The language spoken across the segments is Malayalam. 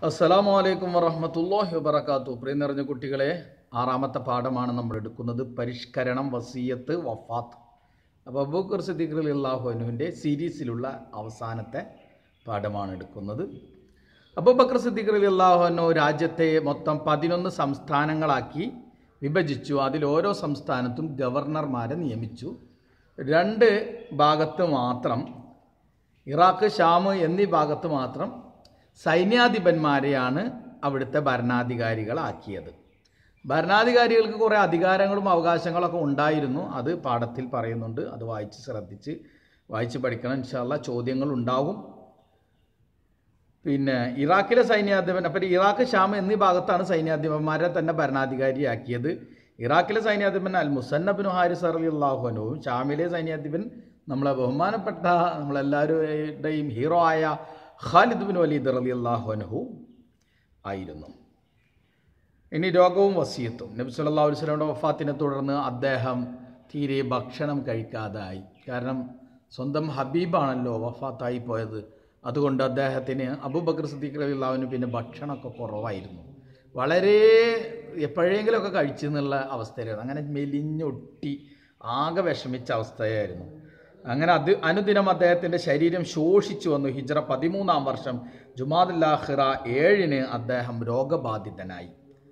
അസ്സലാമു അലൈക്കും വറഹമത്തല്ലാഹി വബർക്കാത്തു പ്രിയ നിറഞ്ഞ കുട്ടികളെ ആറാമത്തെ പാഠമാണ് നമ്മൾ എടുക്കുന്നത് പരിഷ്കരണം വസീയത്ത് വഫാത്ത് അപ്പോൾ അബൂക്കർ സിദ്ദീഖ് അലി അള്ളാഹുനുവിൻ്റെ സീരീസിലുള്ള അവസാനത്തെ പാഠമാണ് എടുക്കുന്നത് അബൂബക്കർ സിദ്ദീഖ് അലി അള്ളാഹുനു രാജ്യത്തെ മൊത്തം പതിനൊന്ന് സംസ്ഥാനങ്ങളാക്കി വിഭജിച്ചു അതിൽ ഓരോ സംസ്ഥാനത്തും ഗവർണർമാരെ നിയമിച്ചു രണ്ട് ഭാഗത്ത് മാത്രം ഇറാഖ് ഷാം എന്നീ ഭാഗത്ത് മാത്രം സൈന്യാധിപന്മാരെയാണ് അവിടുത്തെ ഭരണാധികാരികളാക്കിയത് ഭരണാധികാരികൾക്ക് കുറേ അധികാരങ്ങളും അവകാശങ്ങളൊക്കെ ഉണ്ടായിരുന്നു അത് പാഠത്തിൽ പറയുന്നുണ്ട് അത് വായിച്ച് ശ്രദ്ധിച്ച് വായിച്ച് പഠിക്കണം ഇൻഷാല്ല ചോദ്യങ്ങൾ ഉണ്ടാവും പിന്നെ ഇറാഖിലെ സൈന്യാധിപൻ അപ്പം ഇറാഖ് ഷാം എന്നീ ഭാഗത്താണ് സൈന്യാധിപന്മാരെ തന്നെ ഭരണാധികാരിയാക്കിയത് ഇറാഖിലെ സൈന്യാധിപൻ അൽ മുസന്നബിൻ ഹാരിസ് അലി അള്ളാഹുനുവും ഷാമിലെ സൈന്യാധിപൻ നമ്മളെ ബഹുമാനപ്പെട്ട നമ്മളെല്ലാവരുടെയും ഹീറോ ആയ ഖാലിദ് ബിൻ വലീദ് അലി അള്ളാഹുനഹു ആയിരുന്നു ഇനി രോഗവും വസീയത്തും നബി സല്ലല്ലാഹു അലൈഹി വസല്ലമയുടെ വഫാത്തിനെ തുടർന്ന് അദ്ദേഹം തീരെ ഭക്ഷണം കഴിക്കാതായി കാരണം സ്വന്തം ഹബീബാണല്ലോ വഫാത്തായി പോയത് അതുകൊണ്ട് അദ്ദേഹത്തിന് അബൂബക്കർ സിദ്ദീഖ് റളിയല്ലാഹുവിന് പിന്നെ ഭക്ഷണമൊക്കെ കുറവായിരുന്നു വളരെ എപ്പോഴെങ്കിലുമൊക്കെ കഴിച്ചു എന്നുള്ള അവസ്ഥയിലായിരുന്നു അങ്ങനെ മെലിഞ്ഞൊട്ടി ആകെ വിഷമിച്ച അവസ്ഥയായിരുന്നു അങ്ങനെ അത് അനുദിനം അദ്ദേഹത്തിൻ്റെ ശരീരം ശോഷിച്ചു വന്നു ഹിജ്റ പതിമൂന്നാം വർഷം ജുമാദുല്ലാഹിറ ഏഴിന് അദ്ദേഹം രോഗബാധിതനായി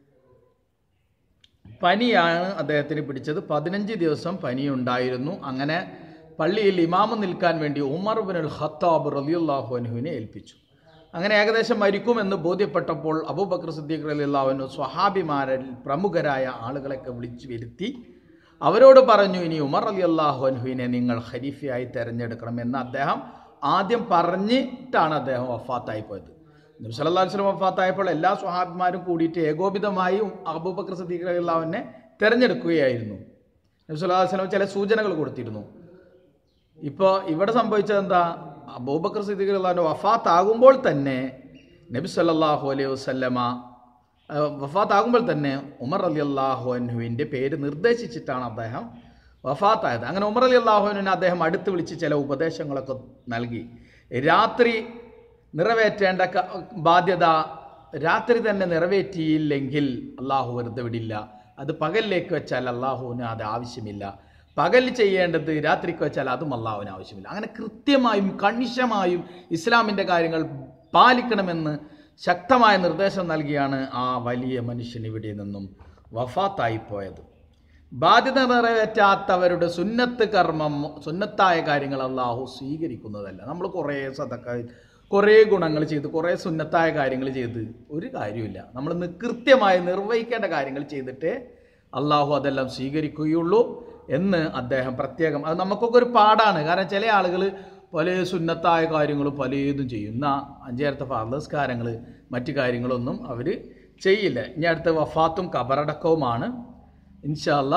പനിയാണ് അദ്ദേഹത്തിന് പിടിച്ചത് പതിനഞ്ച് ദിവസം പനിയുണ്ടായിരുന്നു അങ്ങനെ പള്ളിയിൽ ഇമാമ് നിൽക്കാൻ വേണ്ടി ഉമർ ബിനുൽ ഖത്താബ് റലിയുല്ലാഹു അനുവിനെ ഏൽപ്പിച്ചു അങ്ങനെ ഏകദേശം മരിക്കുമെന്ന് ബോധ്യപ്പെട്ടപ്പോൾ അബൂബക്കർ സിദ്ദീഖ് റലിയുല്ലാഹുനു സ്വഹാബിമാരിൽ പ്രമുഖരായ ആളുകളൊക്കെ വിളിച്ചു വരുത്തി അവരോട് പറഞ്ഞു ഇനി ഉമർ അലി അള്ളാഹു അൻഹുവിനെ നിങ്ങൾ ഖലീഫയായി തിരഞ്ഞെടുക്കണമെന്ന് അദ്ദേഹം ആദ്യം പറഞ്ഞിട്ടാണ് അദ്ദേഹം വഫാത്തായി പോയത് നബി സല്ലല്ലാഹു അലൈഹി വസല്ലം വഫാത്തായപ്പോൾ എല്ലാ സ്വഹാബിമാരും കൂടിയിട്ട് ഏകോപിതമായി അബൂബക്കർ സദീഖ് അലി അള്ളാഹുവിനെ തിരഞ്ഞെടുക്കുകയായിരുന്നു നബി സല്ലല്ലാഹു അലൈഹി വസല്ലം ചില സൂചനകൾ കൊടുത്തിരുന്നു ഇപ്പോൾ ഇവിടെ സംഭവിച്ചത് എന്താ അബൂബക്കർ സിദ്ദീഖ് അള്ളാഹുവിൻ്റെ വഫാത്താകുമ്പോൾ തന്നെ നബി സല്ലല്ലാഹു അലൈഹി വസല്ലമ വഫാത്താകുമ്പോൾ തന്നെ ഉമർ അലി അള്ളാഹു അൻഹുവിൻ്റെ പേര് നിർദ്ദേശിച്ചിട്ടാണ് അദ്ദേഹം വഫാത്തായത് അങ്ങനെ ഉമർ അലി അള്ളാഹുവിനെ അദ്ദേഹം അടുത്ത് വിളിച്ച് ചില ഉപദേശങ്ങളൊക്കെ നൽകി രാത്രി നിറവേറ്റേണ്ട ക- ബാധ്യത രാത്രി തന്നെ നിറവേറ്റിയില്ലെങ്കിൽ അള്ളാഹു വെറുതെ വിടില്ല അത് പകലിലേക്ക് വെച്ചാൽ അള്ളാഹുവിന് അത് ആവശ്യമില്ല പകൽ ചെയ്യേണ്ടത് രാത്രിക്ക് വെച്ചാൽ അതും അള്ളാഹുവിന് ആവശ്യമില്ല അങ്ങനെ കൃത്യമായും കണിശമായും ഇസ്ലാമിൻ്റെ കാര്യങ്ങൾ പാലിക്കണമെന്ന് ശക്തമായ നിർദ്ദേശം നൽകിയാണ് ആ വലിയ മനുഷ്യൻ ഇവിടെ നിന്നും വഫാത്തായി പോയത് ബാധ്യത നിറവേറ്റാത്തവരുടെ സുന്നത്ത് കർമ്മം സുന്നത്തായ കാര്യങ്ങൾ അള്ളാഹു സ്വീകരിക്കുന്നതല്ല നമ്മൾ കുറേ സതക്ക കുറേ ഗുണങ്ങൾ ചെയ്ത് കുറേ സുന്നത്തായ കാര്യങ്ങൾ ചെയ്ത് ഒരു കാര്യമില്ല നമ്മൾ നി- കൃത്യമായി നിർവഹിക്കേണ്ട കാര്യങ്ങൾ ചെയ്തിട്ടേ അള്ളാഹു അതെല്ലാം സ്വീകരിക്കുകയുള്ളൂ എന്ന് അദ്ദേഹം പ്രത്യേകം അത് നമുക്കൊക്കെ ഒരു പാടാണ് കാരണം ചില ആളുകൾ പല സുന്നത്തായ കാര്യങ്ങളും പലതും ചെയ്യുന്ന അഞ്ചേരത്തെ ഫാർലസ്കാരങ്ങൾ മറ്റു കാര്യങ്ങളൊന്നും അവർ ചെയ്യില്ല ഇനി അടുത്ത വഫാത്തും കബറടക്കവുമാണ് ഇൻഷാല്ല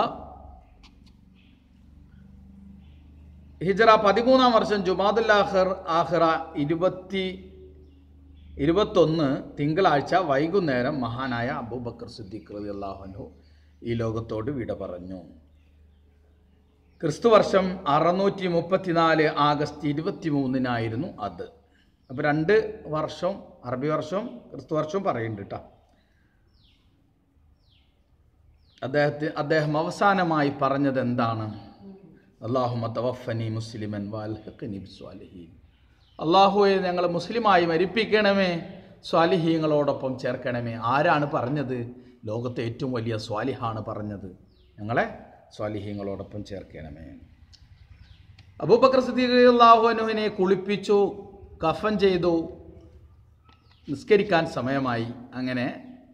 ഹിജറ പതിമൂന്നാം വർഷം ജുമാദുൽ ആഖിർ ആഖിറ ഇരുപത്തി ഇരുപത്തൊന്ന് തിങ്കളാഴ്ച വൈകുന്നേരം മഹാനായ അബൂബക്കർ സിദ്ദീഖ് റളി അള്ളാഹുനു ഈ ലോകത്തോട് വിട പറഞ്ഞു ക്രിസ്തു വർഷം അറുന്നൂറ്റി മുപ്പത്തിനാല് ആഗസ്റ്റ് ഇരുപത്തി മൂന്നിനായിരുന്നു അത് അപ്പോൾ രണ്ട് വർഷം അറബി വർഷവും ക്രിസ്തു വർഷവും പറയുന്നുണ്ട് കേട്ടോ അദ്ദേഹത്തെ അദ്ദേഹം അവസാനമായി പറഞ്ഞത് എന്താണ് അള്ളാഹുമ തവഫനി മുസ്ലിമൻ വാൽഹഖനി ബിസ്വാലിഹീൻ അള്ളാഹുവെ ഞങ്ങൾ മുസ്ലിമായി മരിപ്പിക്കണമേ സ്വാലിഹീങ്ങളോടൊപ്പം ചേർക്കണമേ ആരാണ് പറഞ്ഞത് ലോകത്തെ ഏറ്റവും വലിയ സ്വാലിഹാണ് പറഞ്ഞത് ഞങ്ങളെ സ്വാലിഹീങ്ങളോടൊപ്പം ചേർക്കണമേ അബൂബക്കർ സിദ്ദീഖ് അള്ളാഹുവിനെ കുളിപ്പിച്ചു കഫൻ ചെയ്തു നിസ്കരിക്കാൻ സമയമായി അങ്ങനെ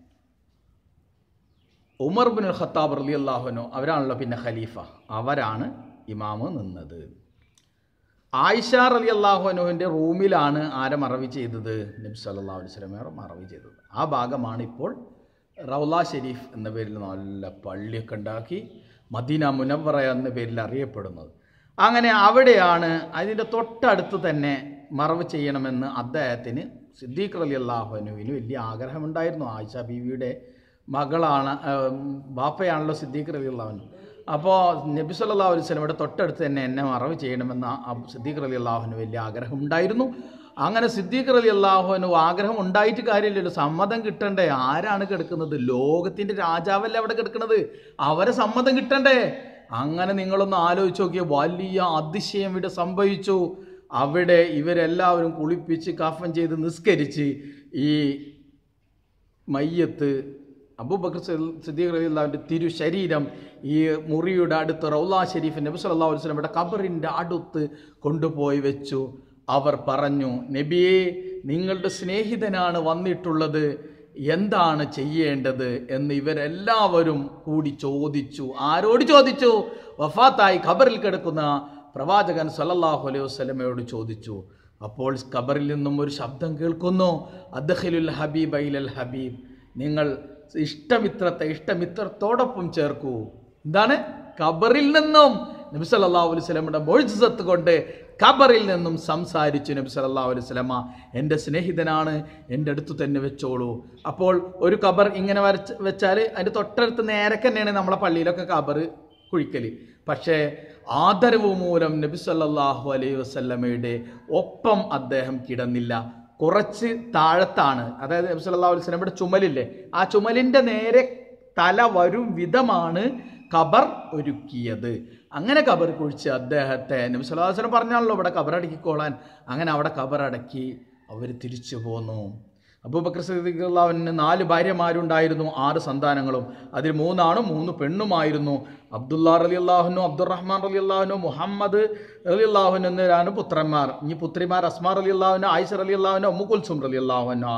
ഉമർ ബിൻ ഖത്താബ് റലി അള്ളാഹുനോ അവരാണല്ലോ പിന്നെ ഖലീഫ അവരാണ് ഇമാമ് നിന്നത് ആയിഷ റലി അള്ളാഹുനുവിൻ്റെ റൂമിലാണ് ആരെ മറവി ചെയ്തത് നബി സല്ലല്ലാഹു അലൈഹി വസല്ലമയെ മറവി ചെയ്തത് ആ ഭാഗമാണ് ഇപ്പോൾ റൗല ഷെരീഫ് എന്ന പേരിൽ നല്ല പള്ളിയൊക്കെ ഉണ്ടാക്കി മദീന മുനവറ എന്ന പേരിൽ അറിയപ്പെടുന്നത് അങ്ങനെ അവിടെയാണ് അതിൻ്റെ തൊട്ടടുത്ത് തന്നെ മറവ് ചെയ്യണമെന്ന് അദ്ദേഹത്തിന് സിദ്ദീഖ് അലി അള്ളാഹുനുവിന് വലിയ ആഗ്രഹമുണ്ടായിരുന്നു ആയിഷ ബീവിയുടെ മകളാണ് ഏം, ബാപ്പയാണല്ലോ സിദ്ദീഖ് റലി അള്ളാഹുനു അപ്പോൾ നബി സല്ലല്ലാഹു അലൈഹി വസല്ലമയുടെ തൊട്ടടുത്ത് തന്നെ എന്നെ മറവ് ചെയ്യണമെന്ന ആ സിദ്ദീഖ് റലി അള്ളാഹുവിന് വലിയ ആഗ്രഹം ഉണ്ടായിരുന്നു അങ്ങനെ സിദ്ദീഖ് അലി അള്ളാഹുവിന് ആഗ്രഹം ഉണ്ടായിട്ട് കാര്യമില്ലല്ലോ സമ്മതം കിട്ടണ്ടേ ആരാണ് കിടക്കുന്നത് ലോകത്തിന്റെ രാജാവല്ലേ അവിടെ കിടക്കുന്നത് അവരെ സമ്മതം കിട്ടണ്ടേ അങ്ങനെ നിങ്ങളൊന്ന് ആലോചിച്ച് നോക്കിയ വലിയ അതിശയം ഇവിടെ സംഭവിച്ചു അവിടെ ഇവരെല്ലാവരും കുളിപ്പിച്ച് കഫൻ ചെയ്ത് നിസ്കരിച്ച് ഈ മയ്യത്ത് അബൂബക്കർ സിദ്ദീഖ് റളിയല്ലാഹുവിൻ്റെ തിരു ശരീരം ഈ മുറിയുടെ അടുത്ത് റൗലാ ഷെരീഫ് നബി സല്ലല്ലാഹു അലൈഹി വസല്ലമയുടെ ഖബറിൻ്റെ അടുത്ത് കൊണ്ടുപോയി വെച്ചു അവർ പറഞ്ഞു നബിയെ നിങ്ങളുടെ സ്നേഹിതനാണ് വന്നിട്ടുള്ളത് എന്താണ് ചെയ്യേണ്ടത് എന്ന് ഇവരെല്ലാവരും കൂടി ചോദിച്ചു ആരോട് ചോദിച്ചു വഫാത്തായി ഖബറിൽ കിടക്കുന്ന പ്രവാചകൻ സല്ലല്ലാഹു അലൈഹി വസല്ലമയോട് ചോദിച്ചു അപ്പോൾ ഖബറിൽ നിന്നും ഒരു ശബ്ദം കേൾക്കുന്നു അദ്ഖിലുൽ ഹബീബ് ഐലൽ ഹബീബ് നിങ്ങൾ ഇഷ്ടമിത്രത്തെ ഇഷ്ടമിത്രത്തോടൊപ്പം ചേർക്കൂ എന്താണ് ഖബറിൽ നിന്നും നബി സല്ലല്ലാഹു അലൈഹി വസല്ലമയുടെ മൊഴിസത്ത് കൊണ്ട് ഖബറിൽ നിന്നും സംസാരിച്ചു നബി സല്ലല്ലാഹു അലൈഹി വസല്ലമ എൻ്റെ സ്നേഹിതനാണ് എൻ്റെ അടുത്ത് തന്നെ വെച്ചോളൂ അപ്പോൾ ഒരു ഖബർ ഇങ്ങനെ വരച്ച് വെച്ചാൽ അതിൻ്റെ തൊട്ടടുത്ത് നേരക്ക് തന്നെയാണ് നമ്മളെ പള്ളിയിലൊക്കെ ഖബർ കുഴിക്കൽ പക്ഷേ ആദരവ് മൂലം നബി സല്ലല്ലാഹു അലൈഹി വസല്ലമയുടെ ഒപ്പം അദ്ദേഹം കിടന്നില്ല കുറച്ച് താഴത്താണ് അതായത് നബി സല്ലല്ലാഹു അലൈഹി വസല്ലമയുടെ ചുമലില്ലേ ആ ചുമലിൻ്റെ നേരെ തല വരും വിധമാണ് ഖബർ ഒരുക്കിയത് അങ്ങനെ ഖബർ കുഴിച്ച് അദ്ദേഹത്തെ നബി സല്ലല്ലാഹു അലൈഹി വസല്ലം പറഞ്ഞാണല്ലോ ഇവിടെ ഖബർ അടക്കിക്കോളാൻ അങ്ങനെ അവിടെ ഖബർ അടക്കി അവർ തിരിച്ചു പോന്നു അബൂബക്കർ സിദ്ദീഖുള്ളാവിന് നാല് ഭാര്യമാരുണ്ടായിരുന്നു ആറ് സന്താനങ്ങളും അതിൽ മൂന്നാണും മൂന്ന് പെണ്ണുമായിരുന്നു അബ്ദുല്ലാ റലി അള്ളാഹുനു അബ്ദുറഹ്മാൻ റലി അള്ളാഹുനു മുഹമ്മദ് റലി അള്ളാഹുനു എന്നിവരാണ് പുത്രന്മാർ ഇനി പുത്രിമാർ അസ്മാർ അലി അള്ളാഹുനു ആയിഷ റലി അള്ളാഹുനു ഉമ്മു കുൽസും റലി അള്ളാഹുനു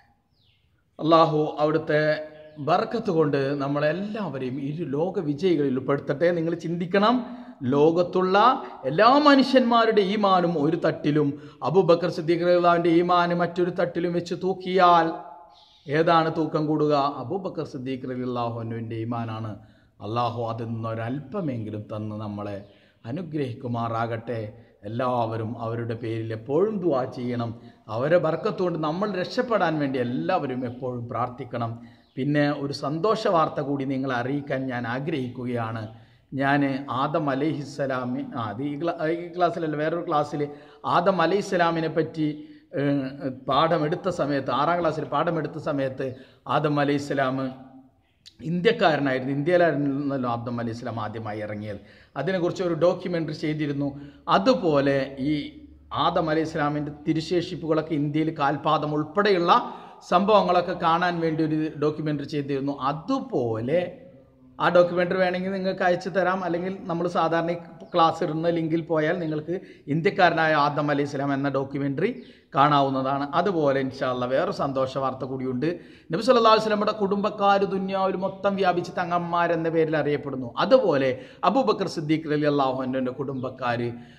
അള്ളാഹു അവിടുത്തെ ബർക്കത്ത് കൊണ്ട് നമ്മളെല്ലാവരെയും ഇരു ലോക വിജയികളിൽ ഉൾപ്പെടുത്തട്ടെ നിങ്ങൾ ചിന്തിക്കണം ലോകത്തുള്ള എല്ലാ മനുഷ്യന്മാരുടെ ഈമാനും ഒരു തട്ടിലും അബൂബക്കർ സിദ്ദീഖ് റളിയല്ലാഹുവിന്റെ ഈമാന് മറ്റൊരു തട്ടിലും വെച്ച് തൂക്കിയാൽ ഏതാണ് തൂക്കം കൂടുക അബൂബക്കർ സിദ്ദീഖ് റളിയല്ലാഹുവിൻ്റെ ഈമാനാണ് അള്ളാഹു അതിൽ നിന്നൊരല്പമെങ്കിലും തന്ന് നമ്മളെ അനുഗ്രഹിക്കുമാറാകട്ടെ എല്ലാവരും അവരുടെ പേരിൽ എപ്പോഴും ദുവാ ചെയ്യണം അവരെ ബർക്കത്തുകൊണ്ട് നമ്മൾ രക്ഷപ്പെടാൻ വേണ്ടി എല്ലാവരും എപ്പോഴും പ്രാർത്ഥിക്കണം പിന്നെ ഒരു സന്തോഷ വാർത്ത കൂടി നിങ്ങളെ അറിയിക്കാൻ ഞാൻ ആഗ്രഹിക്കുകയാണ് ഞാൻ ആദം അലൈഹിസ്സലാമി ആ അത് ഈ ക്ലാ ഈ ക്ലാസ്സിലല്ല വേറൊരു ക്ലാസ്സിൽ ആദം അലൈഹിസ്സലാമിനെ പറ്റി ഏഹ്, പാഠമെടുത്ത സമയത്ത് ആറാം ക്ലാസ്സിൽ പാഠമെടുത്ത സമയത്ത് ആദം അലൈഹിസ്സലാം ഇന്ത്യക്കാരനായിരുന്നു ഇന്ത്യയിലായിരുന്നല്ലോ ആബ്ദം അലി ഇസ്ലാം ആദ്യമായി ഇറങ്ങിയത് അതിനെക്കുറിച്ച് ഒരു ഡോക്യുമെൻ്ററി ചെയ്തിരുന്നു അതുപോലെ ഈ ആദം അലി ഇസ്ലാമിൻ്റെ തിരുശേഷിപ്പുകളൊക്കെ ഇന്ത്യയിൽ കാൽപാദം ഉൾപ്പെടെയുള്ള സംഭവങ്ങളൊക്കെ കാണാൻ വേണ്ടി ഒരു ഡോക്യുമെൻ്ററി ചെയ്തിരുന്നു അതുപോലെ ആ ഡോക്യുമെൻ്ററി വേണമെങ്കിൽ നിങ്ങൾക്ക് അയച്ചു തരാം അല്ലെങ്കിൽ നമ്മൾ സാധാരണ ഈ ക്ലാസ് ഇടുന്ന ലിങ്കിൽ പോയാൽ നിങ്ങൾക്ക് ഇന്ത്യക്കാരനായ ആദം അലി ഇസ്ലാം എന്ന ഡോക്യുമെൻ്ററി കാണാവുന്നതാണ് അതുപോലെ ഇൻഷാല്ല വേറെ സന്തോഷ വാർത്ത കൂടിയുണ്ട് നബി സല്ലല്ലാഹു അലൈഹി വസല്ലമയുടെ കുടുംബക്കാർ ദുന്യാവിൽ മൊത്തം വ്യാപിച്ച് തങ്ങന്മാരെന്ന പേരിൽ അറിയപ്പെടുന്നു അതുപോലെ അബൂബക്കർ സിദ്ദീഖ് അലി അള്ളാഹുൻ്റെ കുടുംബക്കാർ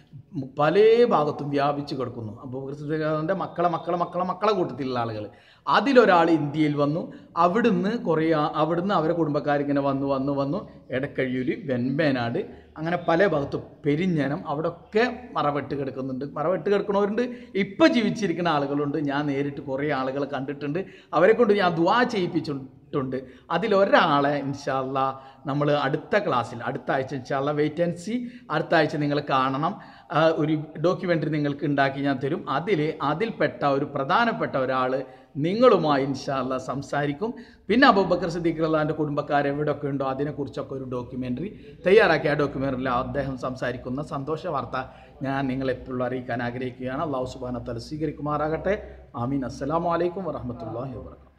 പല ഭാഗത്തും വ്യാപിച്ച് കിടക്കുന്നു അബൂബക്കർ സിദ്ദീഖിൻ്റെ മക്കളെ മക്കളെ മക്കളെ മക്കളെ കൂട്ടത്തിലുള്ള ആളുകൾ അതിലൊരാൾ ഇന്ത്യയിൽ വന്നു അവിടുന്ന് കുറേ ആ- അവിടുന്ന് അവരെ കുടുംബക്കാരിങ്ങനെ വന്നു വന്നു വന്നു എടക്കഴിയൂർ വെൺപേനാട് അങ്ങനെ പല ഭാഗത്തും പെരിഞ്ഞനം അവിടെ ഒക്കെ മറവെട്ട് കിടക്കുന്നുണ്ട് മറവെട്ട് കിടക്കുന്നവരുണ്ട് ഇപ്പം ജീവിച്ചിരിക്കുന്ന ആളുകളുണ്ട് ഞാൻ നേരിട്ട് കുറേ ആളുകളെ കണ്ടിട്ടുണ്ട് അവരെ കൊണ്ട് ഞാൻ ദുവാ ചെയ്യിപ്പിച്ചിട്ടുണ്ട് അതിലൊരാളെ ഇൻഷാല്ല നമ്മൾ അടുത്ത ക്ലാസ്സിൽ അടുത്ത ആഴ്ച ഇൻഷാല്ല വെയിറ്റ് ആൻഡ് സി അടുത്ത ആഴ്ച നിങ്ങൾ കാണണം ആ, ഒരു ഡോക്യുമെൻ്ററി നിങ്ങൾക്ക് ഉണ്ടാക്കി ഞാൻ തരും അതിൽ അതിൽപ്പെട്ട ഒരു പ്രധാനപ്പെട്ട ഒരാൾ നിങ്ങളുമായി ഇൻഷാല്ല സംസാരിക്കും പിന്നെ അബൂബക്കർ സിദ്ദീഖ് അള്ളാഹിൻ്റെ കുടുംബക്കാർ എവിടെയൊക്കെ ഉണ്ടോ അതിനെക്കുറിച്ചൊക്കെ ഒരു ഡോക്യുമെൻ്ററി തയ്യാറാക്കി ആ ഡോക്യുമെൻ്ററിൽ അദ്ദേഹം സംസാരിക്കുന്ന സന്തോഷ വാർത്ത ഞാൻ നിങ്ങളെപ്പോഴും അറിയിക്കാൻ ആഗ്രഹിക്കുകയാണ് അള്ളാഹു സുബാന തല സ്വീകരിക്കുമാറാകട്ടെ ആമീൻ അസ്സലാമു അലൈക്കും വറഹമത്തല്ലാഹി വാബർക്കാത്തു